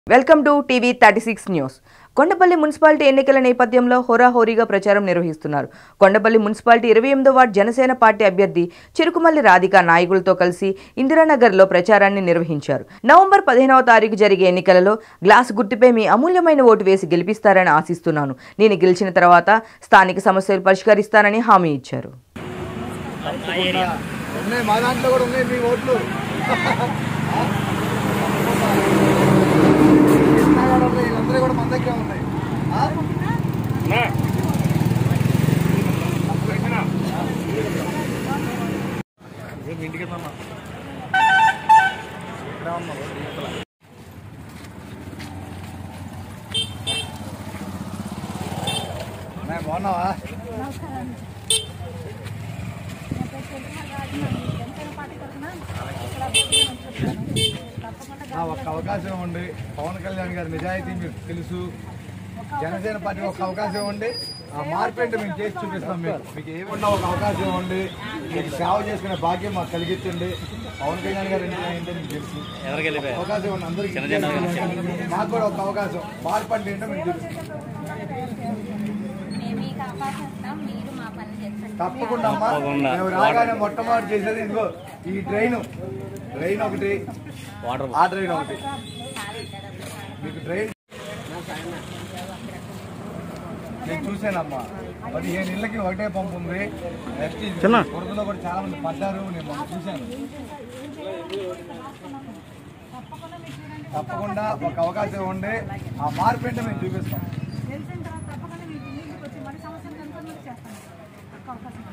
Welcome to TV thirty six news Kondapalli municipality ఎన్నికల నేపథ్యంలో హోరాహోరీగా ప్రచారం నిర్వహిస్తున్నారు కొండపల్లి మున్సిపాలిటీ ఇరవై ఎనిమిదో వార్డు జనసేన పార్టీ అభ్యర్థి చిరుకుమల్లి రాధిక నాయకులతో కలిసి ఇందిరానగర్లో ప్రచారాన్ని నిర్వహించారు నవంబర్ పదిహేనవ తారీఖు జరిగే ఎన్నికలలో గ్లాస్ గుర్తుపై మీ అమూల్యమైన ఓటు వేసి గెలిపిస్తారని ఆశిస్తున్నాను నేను గెలిచిన తర్వాత స్థానిక సమస్యలు పరిష్కరిస్తానని హామీ ఇచ్చారు ఉన్నాయి మా దాంట్లో కూడా ఉన్నాయి మీ ఓట్లు కృష్ణా కూడా ఉన్నాయి వీళ్ళందరూ కూడా మన దగ్గర ఉన్నాయి ఆ? అన్నయ్య, బాగున్నావా ఆ ఒక్క అవకాశం ఉండి పవన్ కళ్యాణ్ గారి నిజాయితీ మీకు తెలుసు జనసేన పార్టీ ఒక అవకాశం ఉండి ఆ మార్పు ఏంటో మేము చేసి చూపిస్తాం మీకు మీకు ఏమన్నా ఒక అవకాశం ఉండి మీకు సేవ చేసుకునే భాగ్యం మాకు కలిగించండి పవన్ కళ్యాణ్ గారు అంటే ఏంటో మీకు తెలుసు అవకాశం ఉంది అందరికీ మాకు కూడా ఒక అవకాశం మార్పు అంటే ఏంటో మీకు తెలుసు మేము మీకు అవకాశం ఇస్తాం మీరు మా పని చేస్తారు తప్పకుండా అమ్మా మేము రాగానే మొట్టమొదటి చేసేది ఇదిగో ఈ ట్రైన్ ట్రైన్ ఒకటి ఆ ట్రైన్ ఒకటి మీకు ట్రైన్ నేను చూశానమ్మా పదిహేను ఇళ్ళకి ఒకటే పంపు ఉంది నెక్స్ట్ ఇది వరదలో కూడా చాలా మంది పడ్డారు నేను మొన్న చూశాను తప్పకుండా ఒక అవకాశం ఉండి ఆ మార్పు ఏంటో మేము చూపిస్తాం తెలిసిన తర్వాత తప్పకుండా మీకు ఇంటికి వచ్చి మన సమస్యలు కనుక్కొని మీకు చేస్తాను ఒక్క అవకాశం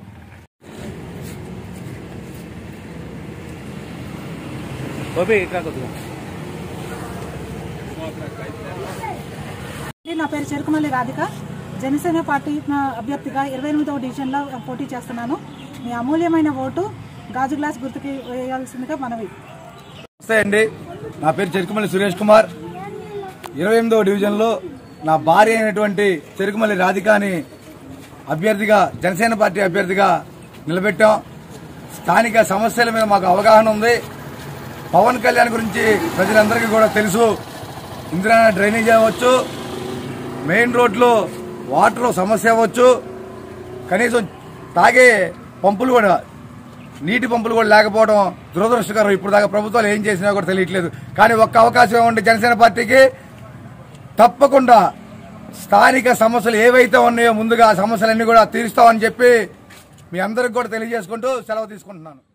ఇది నా పేరు చెరుకుమల్లి రాధిక జనసేన పార్టీ నా అభ్యర్థిగా ఇరవై ఎనిమిదవ డివిజన్లో పోటీ చేస్తున్నాను మీ అమూల్యమైన ఓటు గాజు గ్లాస్ గుర్తుకి వేయాల్సిందిగా మనవి నమస్తే అండి నా పేరు చెరుకుమల్లి సురేష్ కుమార్ ఇరవై ఎనిమిదవ డివిజన్లో నా భార్య అయినటువంటి చెరుకుమల్లి రాధికాని అభ్యర్థిగా జనసేన పార్టీ అభ్యర్థిగా నిలబెట్టాం స్థానిక సమస్యల మీద మాకు అవగాహన ఉంది పవన్ కళ్యాణ్ గురించి ప్రజలందరికీ కూడా తెలుసు ఇందిరా డ్రైనేజ్ అవ్వచ్చు మెయిన్ రోడ్లో వాటర్ సమస్య అవ్వచ్చు కనీసం తాగే పంపులు కూడా నీటి పంపులు కూడా లేకపోవడం దురదృష్టకరం ఇప్పుడు దాకా ప్రభుత్వాలు ఏం చేసినా కూడా తెలియట్లేదు కానీ ఒక్క అవకాశం ఏమంటే జనసేన పార్టీకి తప్పకుండా స్థానిక సమస్యలు ఏవైతే ఉన్నాయో ముందుగా ఆ సమస్యలన్నీ కూడా తీరుస్తామని చెప్పి మీ అందరికి కూడా తెలియజేసుకుంటూ సెలవు తీసుకుంటున్నాను